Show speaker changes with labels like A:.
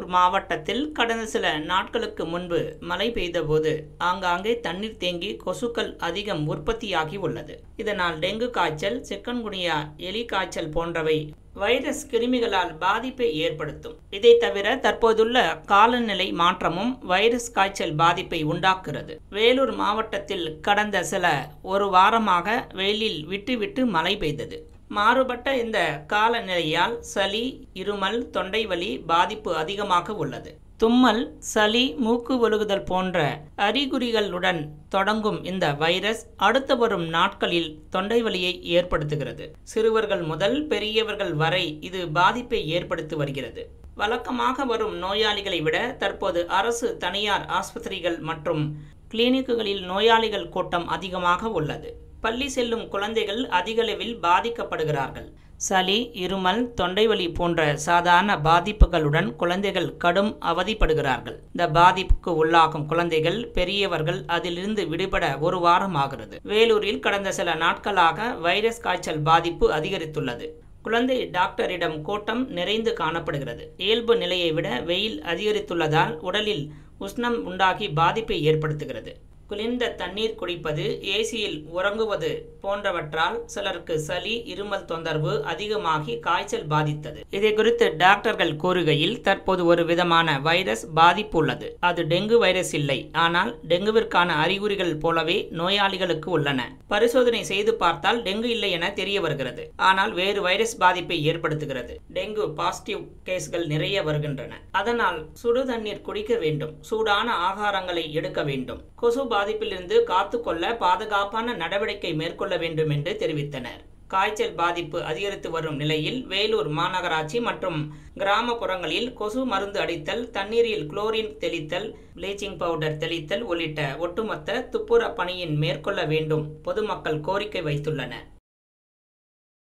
A: மாவட்டத்தில் கடந்த சில நாட்களுக்கு முன்பு மழை பெய்தபோது ஆங்காங்கே தண்ணீர் தேங்கி கொசுக்கள் அதிகம் உற்பத்தியாகி உள்ளது இதனால் டெங்கு காய்ச்சல் சிக்கன்குனியா எலி காய்ச்சல் போன்றவை வைரஸ் கிருமிகளால் பாதிப்பை ஏற்படுத்தும் இதை தவிர தற்போதுள்ள காலநிலை மாற்றமும் வைரஸ் காய்ச்சல் பாதிப்பை உண்டாக்குகிறது வேலூர் மாவட்டத்தில் கடந்த சில ஒரு வாரமாக வெயிலில் விட்டு விட்டு மழை பெய்தது மாறுபட்ட இந்த காலநிலையால் சளி இருமல் தொண்டை வலி பாதிப்பு அதிகமாக உள்ளது தும்மல் சளி மூக்கு ஒழுகுதல் போன்ற அறிகுறிகளுடன் தொடங்கும் இந்த வைரஸ் அடுத்து வரும் நாட்களில் தொண்டை வலியை ஏற்படுத்துகிறது சிறுவர்கள் முதல் பெரியவர்கள் வரை இது பாதிப்பை ஏற்படுத்தி வருகிறது வழக்கமாக வரும் நோயாளிகளை விட தற்போது அரசு தனியார் ஆஸ்பத்திரிகள் மற்றும் கிளினிக்குகளில் நோயாளிகள் கூட்டம் அதிகமாக உள்ளது பள்ளி செல்லும் குழந்தைகள் அதிகளவில் பாதிக்கப்படுகிறார்கள் சளி இருமல் தொண்டைவலி போன்ற சாதாரண பாதிப்புகளுடன் குழந்தைகள் கடும் அவதிப்படுகிறார்கள் இந்த பாதிப்புக்கு உள்ளாகும் குழந்தைகள் பெரியவர்கள் அதிலிருந்து விடுபட ஒரு வாரம் ஆகிறது வேலூரில் கடந்த சில நாட்களாக வைரஸ் காய்ச்சல் பாதிப்பு அதிகரித்துள்ளது குழந்தை டாக்டரிடம் கூட்டம் நிறைந்து காணப்படுகிறது இயல்பு நிலையை விட வெயில் அதிகரித்துள்ளதால் உடலில் உஷ்ணம் உண்டாகி பாதிப்பை ஏற்படுத்துகிறது குளிர்ந்த தண்ணீர் குடிப்பது ஏசியில் உறங்குவது போன்றவற்றால் சிலருக்கு சளி இருமல் தொந்தரவு அதிகமாகி காய்ச்சல் பாதித்தது இதை குறித்து டாக்டர்கள் கூறுகையில் தற்போது ஒரு விதமான வைரஸ் பாதிப்பு உள்ளது அது டெங்கு வைரஸ் இல்லை ஆனால் டெங்குவிற்கான அறிகுறிகள் போலவே நோயாளிகளுக்கு உள்ளன பரிசோதனை செய்து பார்த்தால் டெங்கு இல்லை என தெரிய வருகிறது ஆனால் வேறு வைரஸ் பாதிப்பை ஏற்படுத்துகிறது டெங்கு பாசிட்டிவ் கேஸ்கள் நிறைய வருகின்றன அதனால் சுடு தண்ணீர் குடிக்க வேண்டும் சூடான ஆகாரங்களை எடுக்க வேண்டும் கொசு பாதிப்பிலிருந்து காத்துக்கொள்ள பாதுகாப்பான நடவடிக்கை மேற்கொள்ள வேண்டும் என்று தெரிவித்தனர் காய்ச்சல் பாதிப்பு அதிகரித்து வரும் நிலையில் வேலூர் மாநகராட்சி மற்றும் கிராமப்புறங்களில் கொசு மருந்து அடித்தல் தண்ணீரில் குளோரின் தெளித்தல் ப்ளீச்சிங் பவுடர் தெளித்தல் உள்ளிட்ட ஒட்டுமொத்த துப்புர பணியின் மேற்கொள்ள வேண்டும் பொதுமக்கள் கோரிக்கை வைத்துள்ளனர்